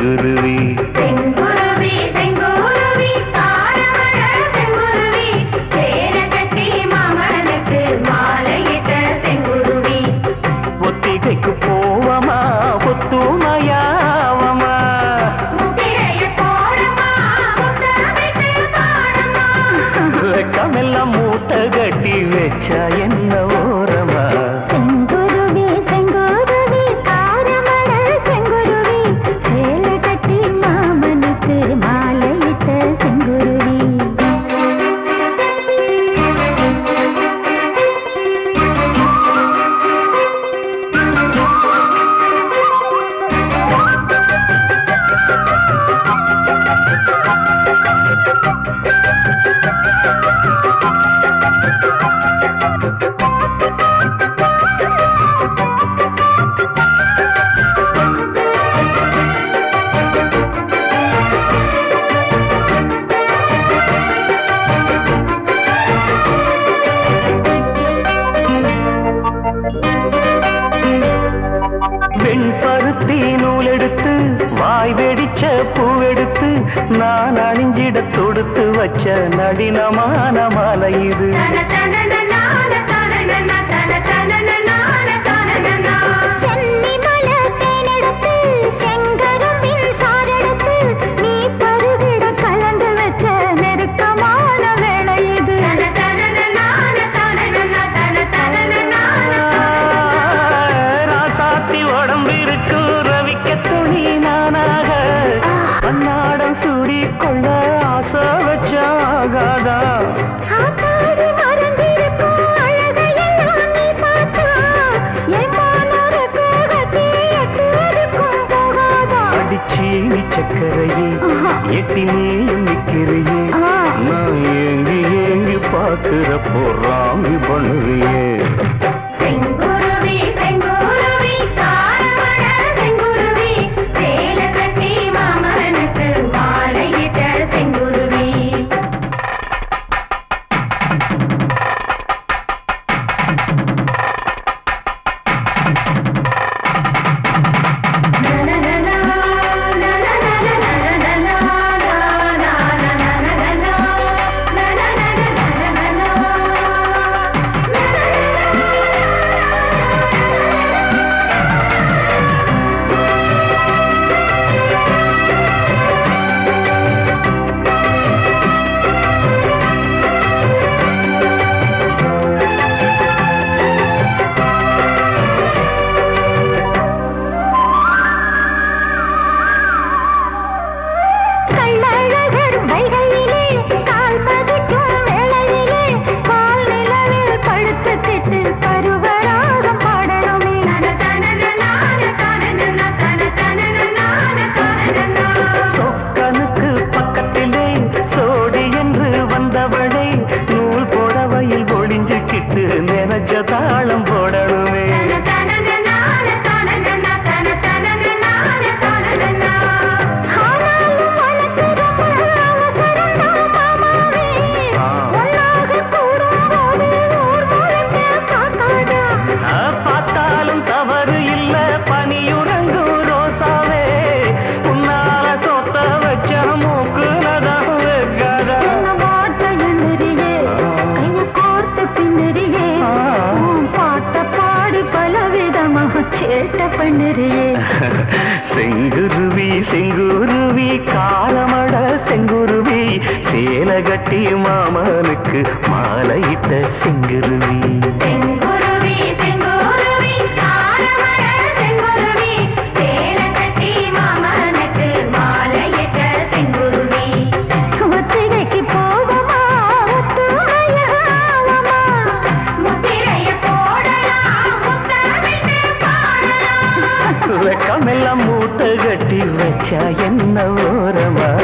செங்குருவி செங்குருவி செங்குருவி தாரமழ செங்குருவி சேர கட்டி மாமனுக்கு மாலையிட்ட செங்குருவி ஒத்திகைக்கு போவமா ஒத்துமையாவமா முத்திரைய போடமா முத்தமிட்டு பாடமா வெக்கமெல்லாம் மூட்டை கட்டி வச்சா என்ன ஓரமா செங்குருவி செங்குருவி தாரமழ செங்குருவி சேல கட்டி மாமனுக்கு மாலையிட்ட செங்குருவி வெண்பருத்தி நூலெடுத்து வாய் வெடிச்ச பூவெடுத்து நான் அணிஞ்சிட தொடுத்து வச்ச நடினமான மாலை இது ராசாத்தி உடம்பு இருக்கும் ரவிக்க துணி நானாக அன்னாடம் சூடி கொள்ள ஆசை வச்சாகாதா அடிச்சி சக்கரையே எட்டி நீயும் நிக்கிறையே நான் ஏங்கி ஏங்கி பாக்குற போறாமி பண்ணுறியே செங்குருவி செங்குருவி தாரமழ செங்குருவி சேல கட்டி மாமனுக்கு மாலையிட்ட செங்குருவி கள்ளழகர் வைகையிலே கால் பதிக்கும் வேளையிலே பால் நிலவில் படுத்துக்கிட்டு பருவராகம் பாடணுமே சொக்கனுக்கு பக்கத்திலே சோடி என்று வந்தவளே நூல் புடவையில் ஒளிஞ்சுக்கிட்டு நினைச்ச தாளம் போடணுமே ஆனாலும் உனக்கு ரொம்ப அவசரம்தான் மாமாவே. ஆ. ஒன்னாக கூடும்போது ஊர் முழுக்க காக்காதா. ஆ, பார்த்தாலும் தவறு இல்ல பனியுறங்கும் ரோசாவே உன்னால சொத்த வச்ச மூக்குலதான் வைக்காதா என்ன வாட்ட எண்ணுறியே, கைய கோர்த்து பின்னுறியே. ஆ. உன் பாட்ட பாடி பலவிதமாக சேட்டை பண்ணுறியே செங்குருவி செங்குருவி காலமட செங்குருவி சேல கட்டி மாமனுக்கு மாலையிட்ட செங்குருவி செங்குருவி செங்குருவி தாரமழ செங்குருவி சேல கட்டி மாமனுக்கு மாலையிட்ட செங்குருவி ஒத்திகைக்கு போவமா ஒத்துமையாவமா முத்திரைய போடலாம் முத்தமிட்டு பாடலாம் வெக்கமெல்லாம் மூட்டை கட்டி வச்சா என்ன ஓரமா